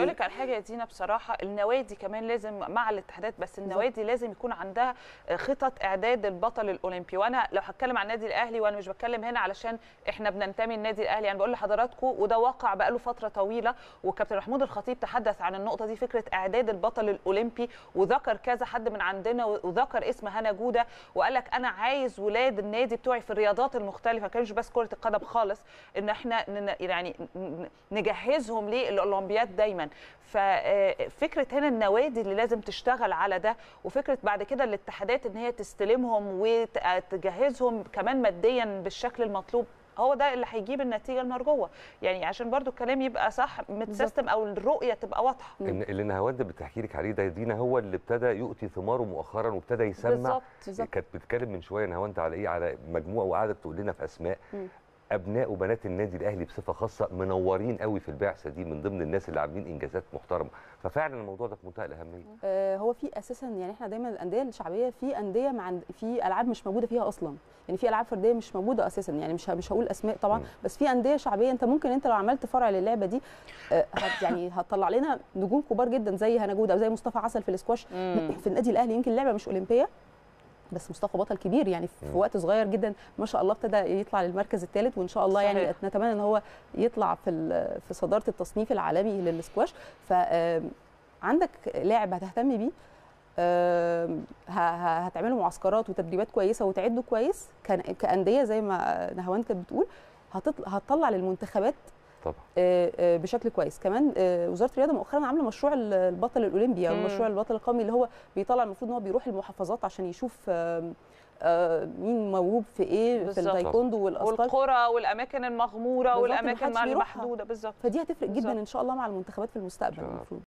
اقول لك على حاجه يا دينا بصراحه النوادي كمان لازم مع الاتحادات بس النوادي لازم يكون عندها خطط اعداد البطل الاولمبي وانا لو هتكلم عن النادي الاهلي وانا مش بتكلم هنا علشان احنا بننتمي للنادي الاهلي انا بقول لحضراتكم وده واقع بقاله فتره طويله وكابتن محمود الخطيب تحدث عن النقطه دي فكره اعداد البطل الاولمبي وذكر كذا حد من عندنا وذكر اسم هنا جوده وقال لك انا عايز ولاد النادي بتوعي في الرياضات المختلفه كانش بس كره القدم خالص ان احنا يعني نجهزهم للاولمبياد دايما ففكره هنا النوادي اللي لازم تشتغل على ده وفكره بعد كده الاتحادات ان هي تستلمهم وتجهزهم كمان ماديا بالشكل المطلوب هو ده اللي هيجيب النتيجه المرجوه يعني عشان برضو الكلام يبقى صح متسيستم او الرؤيه تبقى واضحه اللي نهاوند بتحكي لك عليه ده دينا هو اللي ابتدى يؤتي ثماره مؤخرا وابتدى يسمع بالظبط بالظبط كانت بتتكلم من شويه نهاوند على ايه على مجموعه وقعدت تقول لنا في اسماء م. ابناء وبنات النادي الاهلي بصفه خاصه منورين قوي في البعثه دي من ضمن الناس اللي عاملين انجازات محترمه ففعلا الموضوع ده في منتهى الاهميه آه هو في اساسا يعني احنا دايما الانديه الشعبيه في انديه مع في العاب مش موجوده فيها اصلا يعني في العاب فرديه مش موجوده اساسا يعني مش مش هقول اسماء طبعا م. بس في انديه شعبيه انت ممكن انت لو عملت فرع للعبه دي آه هت يعني هتطلع لنا نجوم كبار جدا زي هنا جوده او زي مصطفى عسل في الاسكواش في النادي الاهلي يمكن اللعبه مش اولمبيه بس مصطفى بطل كبير يعني في م. وقت صغير جدا ما شاء الله ابتدى يطلع للمركز الثالث وان شاء الله صحيح. يعني نتمنى ان هو يطلع في في صداره التصنيف العالمي للسكواش ف عندك لاعب هتهتمي بيه هتعملوا معسكرات وتدريبات كويسه وتعدوا كويس كانديه زي ما نهاوند كانت بتقول هتطلع للمنتخبات طبعا بشكل كويس كمان وزاره الرياضه مؤخرا عامله مشروع البطل الاولمبي او مشروع البطل القومي اللي هو بيطلع المفروض ان هو بيروح المحافظات عشان يشوف مين موهوب في ايه بالزبط. في التايكوندو والاثقال والقرى والاماكن المغموره والاماكن المحدوده بالظبط فدي هتفرق جدا ان شاء الله مع المنتخبات في المستقبل المفروض